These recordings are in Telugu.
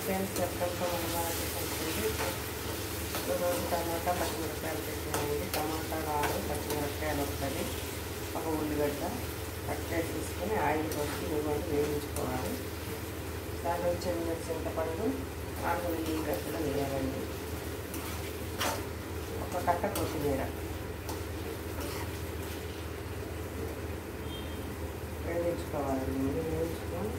ఫ్రెండ్స్ వెల్కమ్ టు మన భారతి సంస్కృతి ఈరోజు టమాటా పచ్చిమిరపకాయలు పెట్టినామండి టమాటా ఆరు పచ్చిమిరపకాయలు ఒకటి ఒక ఉల్లిగడ్డ కట్ చేసి తీసుకొని ఆయిల్ పోసి ఇవ్వండి వేయించుకోవాలి దానిలో చిన్న చింతపండు నాలుగు ఉల్లిగడ్డలు వేయాలండి ఒక కట్ట కొత్తిమీర వేయించుకోవాలండి వేయించుకొని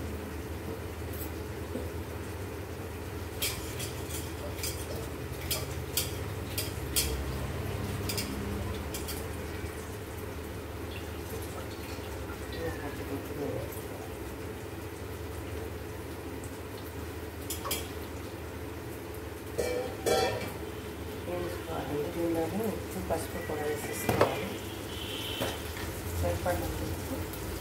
వేసుకోవాలి దీనిలోనే ఉప్పు పసుపు కూడా వేసేసుకోవాలి సరిపడినంత ఉప్పు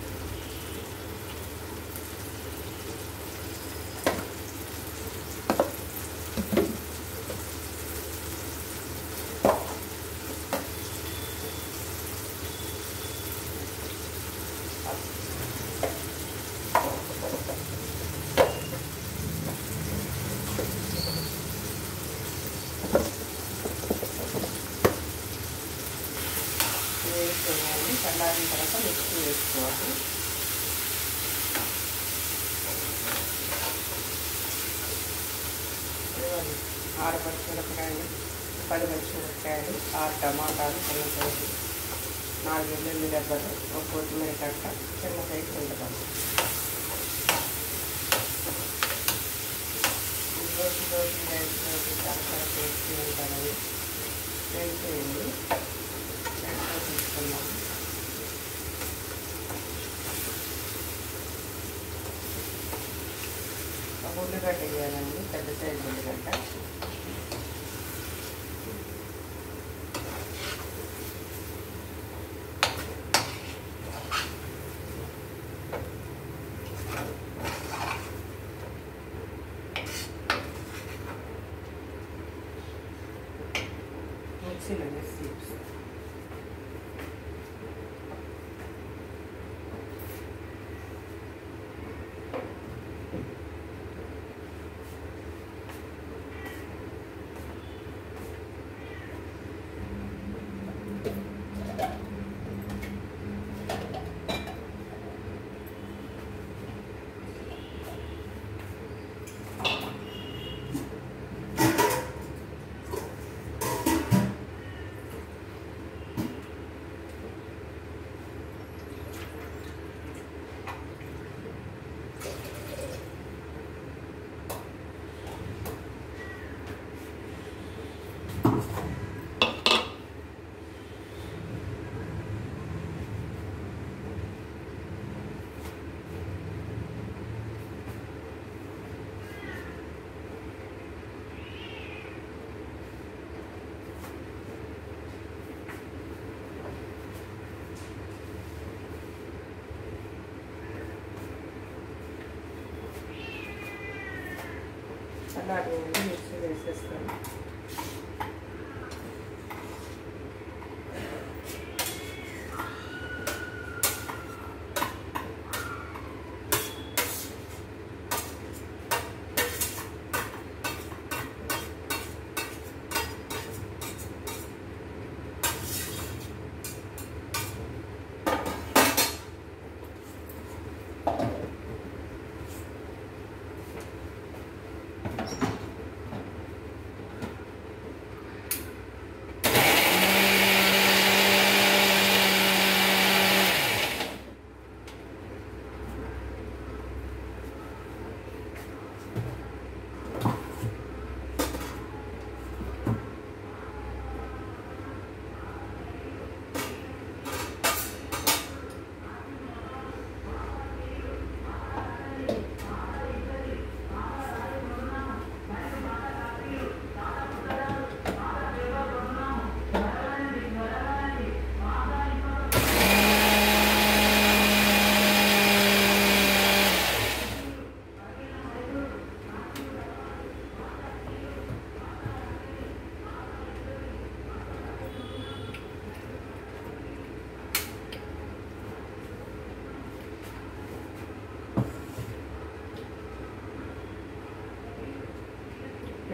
వేసుకోవాలి చల్లారిన తర్వాత మిక్సీ వేసుకోవాలి ఇదిగోండి ఆరు పచ్చిమిరపకాయలు పది పచ్చిమిరపకాయలు ఆరు టమాటాలు చిన్న సైజు నాలుగు ఎల్లుల్లి దెబ్బలు ఒక కొత్తిమీర కట్ట చిన్న సైజు చింతపండు రోజు రోజు రైస్ రోజు తరకాయ టేస్టీ ఉంటానని వేసేయండి దాంట్లో తీసుకున్నాం ఒక ఉల్లిగడ్డ వేయాలండి పెద్ద సైజు ఉల్లిగడ్డ మిక్సీలో వేసి చల్లారి మిక్సీ వేసేస్తాను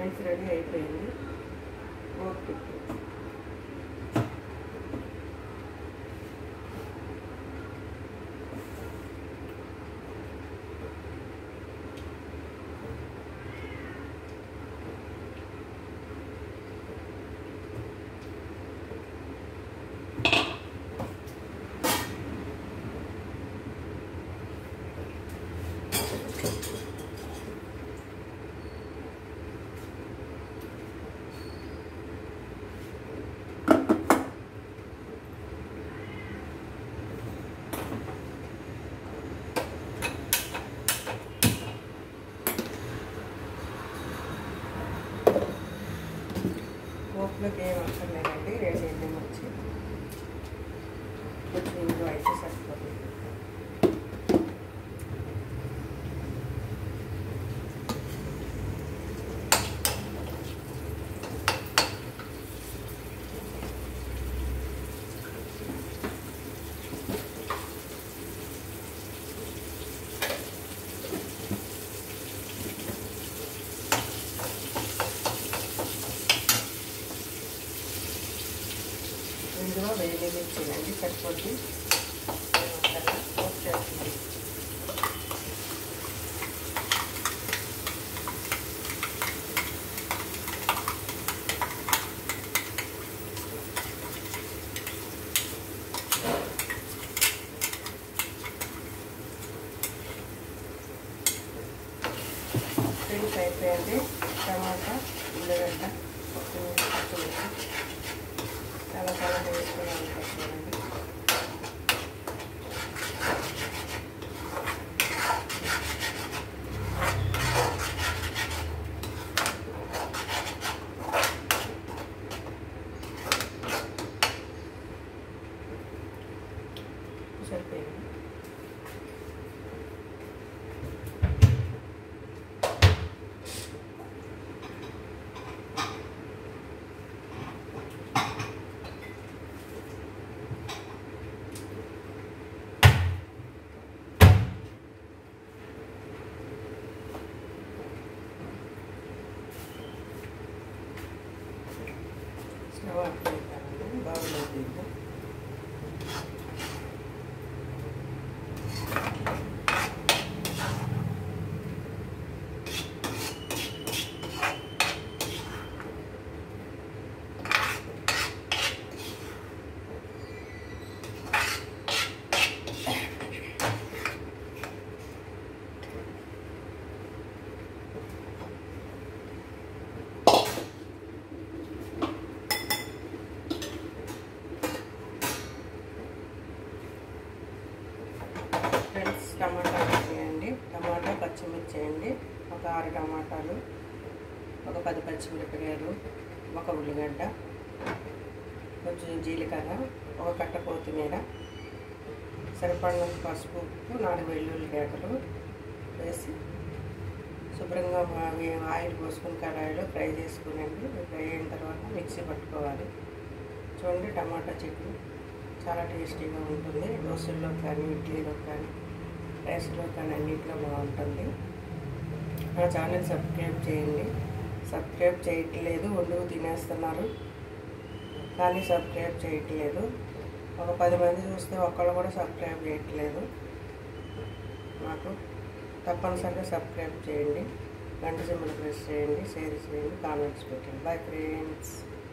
రైస్ రెడీ అయిపోయింది మూత పెట్టి పోపులోకి ఏం అవసరం లేదండి రెండు ఎండుమిర్చి కొంచెం ఇంట్లో అయితే సరిపోతుంది ఇందులో వేడి మిర్చినండి సరిపోద్ది చేస్తుంది ఫ్రెండ్స్ అయిపోయింది టమాటా ఉల్లిగడ్డ కొత్తిమీర పచ్చిమిర్చి చాలా చాలా టేస్ట్గా ఉంటుంది చూడండి సరిపోయింది స్టవ్ ఆఫ్ చేద్దామండి బౌల్లో తీద్దాం ఫ్రెండ్స్ టమాటా వేయండి టమాటా పచ్చిమిర్చి వేయండి ఒక ఆరు టమాటాలు ఒక పది పచ్చిమిరపకాయలు ఒక ఉల్లిగడ్డ కొంచెం జీలకర్ర ఒక కట్ట కొత్తిమీర సరిపడినంత పసుపు ఉప్పు నాలుగు వెల్లుల్లి రేఖలు వేసి శుభ్రంగా అవి ఆయిల్ పోసుకుని కడాయిలో ఫ్రై చేసుకునండి ఫ్రై అయిన తర్వాత మిక్సీ పట్టుకోవాలి చూడండి టమాటా చట్నీ చాలా టేస్టీగా ఉంటుంది దోశల్లో కానీ ఇడ్లీలో కానీ రైస్లో కానీ అన్నింటిలో బాగుంటుంది నా ఛానల్ సబ్స్క్రైబ్ చేయండి సబ్స్క్రైబ్ చేయట్లేదు వండుకు తినేస్తున్నారు కానీ సబ్స్క్రైబ్ చేయట్లేదు ఒక పది మంది చూస్తే ఒక్కళ్ళు కూడా సబ్స్క్రైబ్ చేయట్లేదు నాకు తప్పనిసరిగా సబ్స్క్రైబ్ చేయండి గంట సింబల్ ప్రెస్ చేయండి షేర్ చేయండి కామెంట్స్ పెట్టండి బాయ్ ఫ్రెండ్స్